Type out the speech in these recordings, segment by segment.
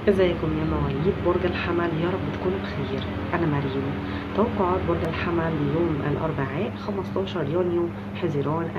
ازيكم يا مواليد برج الحمل يا رب تكونوا بخير انا مريم توقعات برج الحمل يوم الاربعاء 15 يونيو حزيران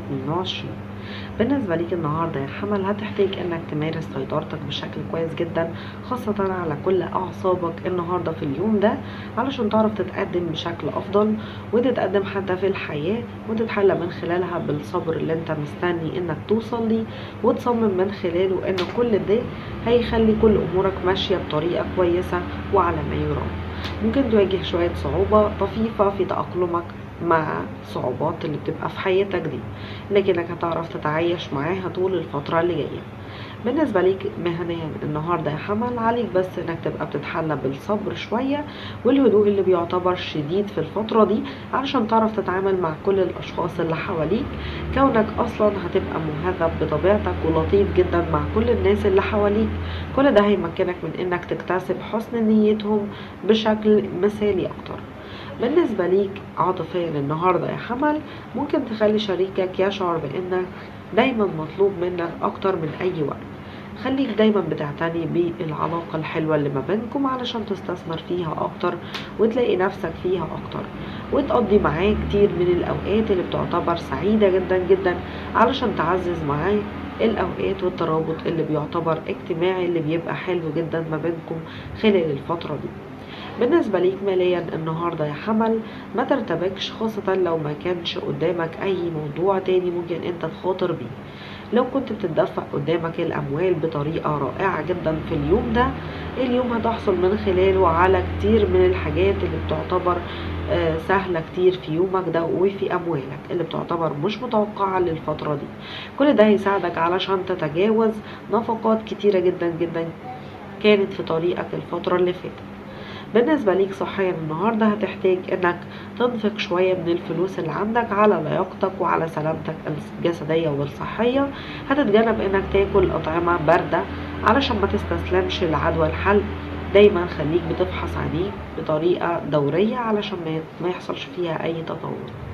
2022 بالنسبة ليك النهاردة يا حمل هتحتاج انك تمارس سيطرتك بشكل كويس جدا خاصة على كل اعصابك النهاردة في اليوم ده علشان تعرف تتقدم بشكل افضل وتتقدم حتى في الحياة وتتحلى من خلالها بالصبر اللي انت مستني انك توصل ليه وتصمم من خلاله ان كل ده هيخلي كل امورك ماشية بطريقة كويسة وعلى ما يرام ممكن تواجه شوية صعوبة طفيفة في تأقلمك مع الصعوبات اللي بتبقى في حياتك دي لكنك هتعرف تتعايش معاها طول الفترة اللي جاية بالنسبة ليك مهنيا النهاردة يا حمل عليك بس انك تبقى بتتحلى بالصبر شوية والهدوء اللي بيعتبر شديد في الفترة دي علشان تعرف تتعامل مع كل الاشخاص اللي حواليك كونك اصلا هتبقى مهذب بطبيعتك ولطيف جدا مع كل الناس اللي حواليك كل ده هيمكنك من انك تكتسب حسن نيتهم بشكل مثالي اكتر بالنسبة ليك عاطفيا النهاردة يا حمل ممكن تخلي شريكك يشعر بانك دايما مطلوب منك اكتر من اي وقت خليك دايما بتعتني بالعلاقة الحلوة اللي ما بينكم علشان تستثمر فيها اكتر وتلاقي نفسك فيها اكتر وتقضي معاه كتير من الاوقات اللي بتعتبر سعيدة جدا جدا علشان تعزز معاه الاوقات والترابط اللي بيعتبر اجتماعي اللي بيبقى حلو جدا ما بينكم خلال الفترة دي بالنسبة ليك ماليا النهاردة يا حمل ما ترتبكش خاصة لو ما كانش قدامك أي موضوع تاني ممكن أنت تخاطر بيه لو كنت بتدفع قدامك الأموال بطريقة رائعة جدا في اليوم ده اليوم هتحصل من خلاله على كتير من الحاجات اللي بتعتبر سهلة كتير في يومك ده وفي أموالك اللي بتعتبر مش متوقعة للفترة دي كل ده هيساعدك علشان تتجاوز نفقات كتيرة جدا جدا كانت في طريقك الفترة اللي فاتت بالنسبة ليك صحيا النهاردة هتحتاج انك تنفق شوية من الفلوس اللي عندك على لياقتك وعلى سلامتك الجسدية والصحية هتتجنب انك تاكل اطعمة باردة علشان ما تستسلمش لعدوى الحلق دايما خليك بتفحص عينيك بطريقة دورية علشان ما يحصلش فيها اي تطور